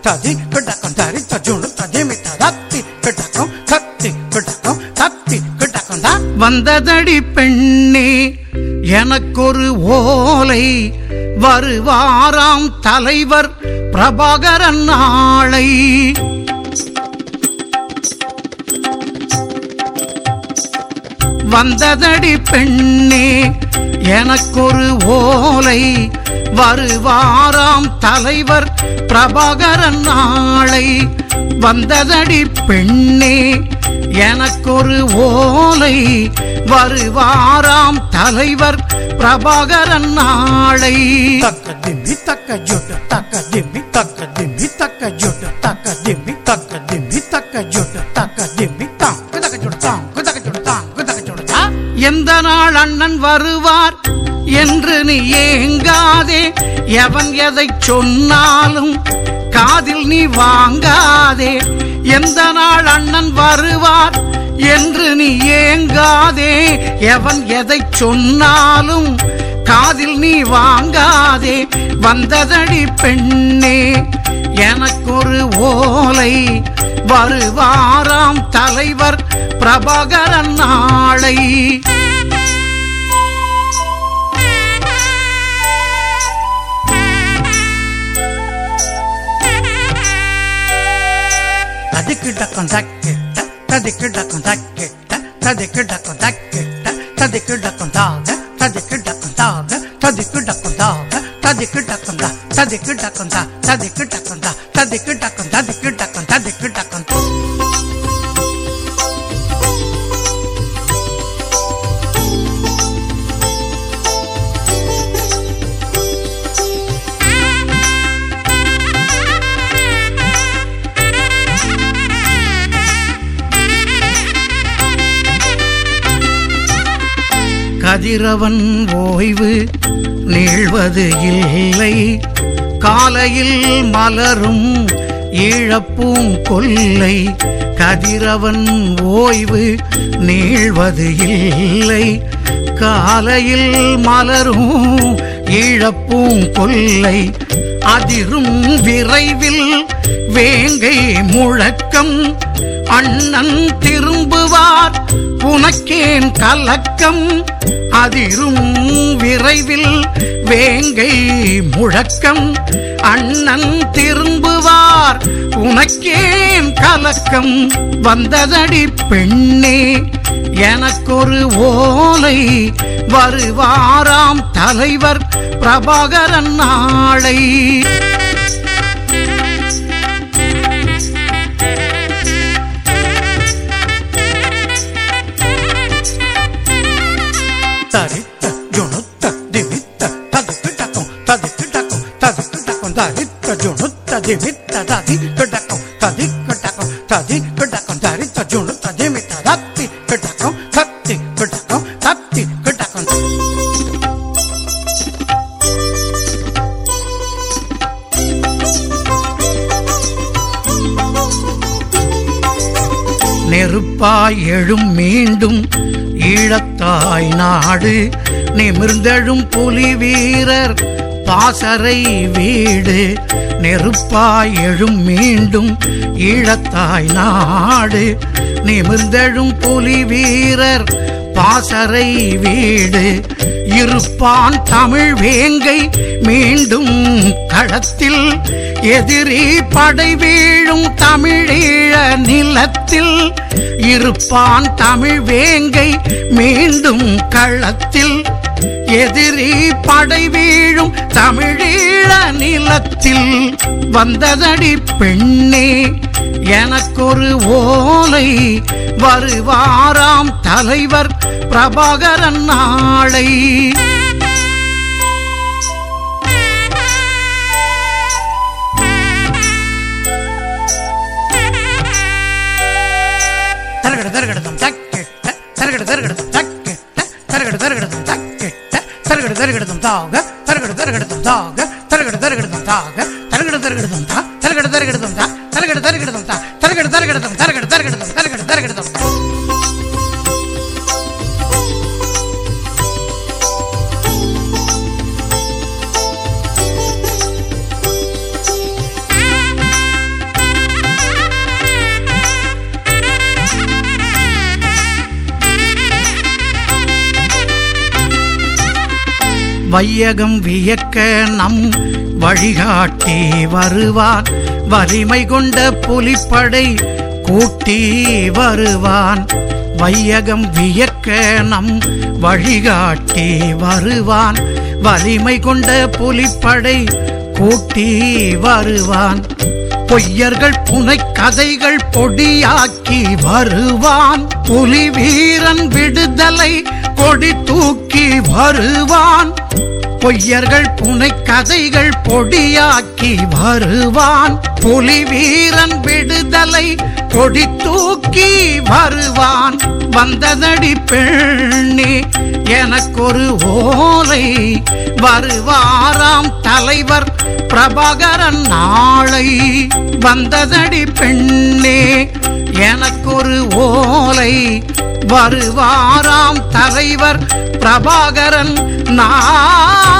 ததி கிட்டக்கம் தரி தஜுணு ததிமி தத்தி கிட்டக்கம் தத்தி கிட்டக்கம் தத்தி கிட்டக்கம் தா வந்ததடி பெண்ணே எனக்கொரு ஓலை வருவாராம் தலைவர் பிரபாகரன் நாளை வந்ததடி பெண்ணே எனக்கொரு ஓலை வருவாராம் தலைவர் பிரபாகரன் நாளை வந்ததடி பெண்ணே எனக்கொரு ஓலை வருவாராம் தலைவர் பிரபாகரன் நாளை தக்க திம்மி தக்க ஜுட்டு தக்க திம்மி தக்க திம்மி தக்க ஜுட்டு தக்க திம்மி தக்க திம்மி தக்க ஜுட்டு தக்க திம்மி தாம் குதக்க ஜுட்டு தாம் குதக்க ஜுட்டு தாம் குதக்க ஜுட்டு தா எந்த நாள் அண்ணன் வருவார் என்று நீ ஏங்காதே எவன் எதை சொன்னாலும் காதில் நீ வாங்காதே எந்த நாள் அண்ணன் வருவார் என்று நீ ஏங்காதே எவன் எதை சொன்னாலும் காதில் நீ வாங்காதே வந்ததடி பெண்ணே எனக்கொரு ஓலை வருவாராம் தலைவர் பிரபாகரன் நாளை ததிக்கு டக்கம் தக்கிட்ட ததிக்கு டக்கம் தக்கிட்ட ததிக்கு டக்கம் தக்கிட்ட ததிக்கு டக்கம் தாக ததிக்கு டக்கம் தாக ததிக்கு டக்கம் தாக ததிக்கு டக்கம் தா ததிக்கு டக்கம் தா ததிக்கு டக்கம் தா ததிக்கு டக்கம் ததிக்கு டக்கம் ததிக்கு டக்கம் தா கதிரவன் ஓய்வு நீழ்வது இல்லை காலையில் மலரும் ஈழப்பூம் கொல்லை கதிரவன் ஓய்வு நீழ்வது இல்லை காலையில் மலரும் ஈழப்பூம் கொல்லை அதிரும் விரைவில் வேங்கை முழக்கம் அண்ணன் திரும்புவார் உனக்கேன் கலக்கம் அதிரும் விரைவில் வேங்கை முழக்கம் அண்ணன் திரும்புவார் உனக்கேன் கலக்கம் வந்ததடி பெண்ணே எனக்கொரு ஓலை வருவாராம் தலைவர் பிரபாகரன் நாளை தரித்த ஜுணுத்த திவித்த ததிக்கு டக்கம் ததிக்கு டக்கம் ததிக்கு டக்கம் தரித்த ஜுணுத்த திவித்த ததிக்கு டக்கம் ததிக்கு டக்கம் ததிக்கு டக்கம் தரித்த ஜுணுத்த திமித்த தத்தி கிட்டக்கம் தத்தி கிட்டக்கம் தத்தி கிட்டக்கம் நெருப்பாய் எழும் மீண்டும் ஈழத்தாய் நாடு நிமிர்ந்தெழும் புலி வீரர் பாசறை வீடு நெருப்பாய் எழும் மீண்டும் ஈழத்தாய் நாடு நிமிர்ந்தெழும் புலி வீரர் பாசறை வீடு இருப்பான் தமிழ் வேங்கை மீண்டும் களத்தில் எதிரி படை வீழும் தமிழீழ நிலத்தில் இருப்பான் தமிழ் வேங்கை மீண்டும் களத்தில் எதிரி படை வீழும் தமிழீழ நிலத்தில் வந்ததடி பெண்ணே எனக்கொரு ஓலை வருவாராம் தலைவர் பிரபாகரன் நாளை தரகட தரகடதம் தக்கிட்ட தரகட தரகடதம் தக்கிட்ட தரகட தரகடதம் தக்கிட்ட தரகட தரகடதம் தாக தரகட தரகடதம் தாக தரகட தரகடதம் தாக தரகட தரகடதம் தா தரகட தரகடதம் தா தரகட தரகடதம் தா தரகட தரகடதம் தரகட தரகடதம் தரகட தரகடதம் வையகம் வியக்க நம் வழிகாட்டி வருவான் வலிமை கொண்ட புலிப்படை கூட்டி வருவான் வையகம் வியக்க நம் வழிகாட்டி வருவான் வலிமை கொண்ட புலிப்படை கூட்டி வருவான் பொய்யர்கள் புனை கதைகள் பொடியாக்கி வருவான் புலி வீரன் விடுதலை கொடி தூக்கி வருவான் பொய்யர்கள் புனை கதைகள் பொடியாக்கி வருவான் புலி வீரன் விடுதலை கொடி தூக்கி வருவான் வந்ததடி பெண்ணே எனக்கொரு ஓலை வருவாராம் தலைவர் பிரபாகரன் நாளை வந்ததடி பெண்ணே எனக்கொரு ஓலை வருவாராம் தலைவர் பிரபாகரன் நாளை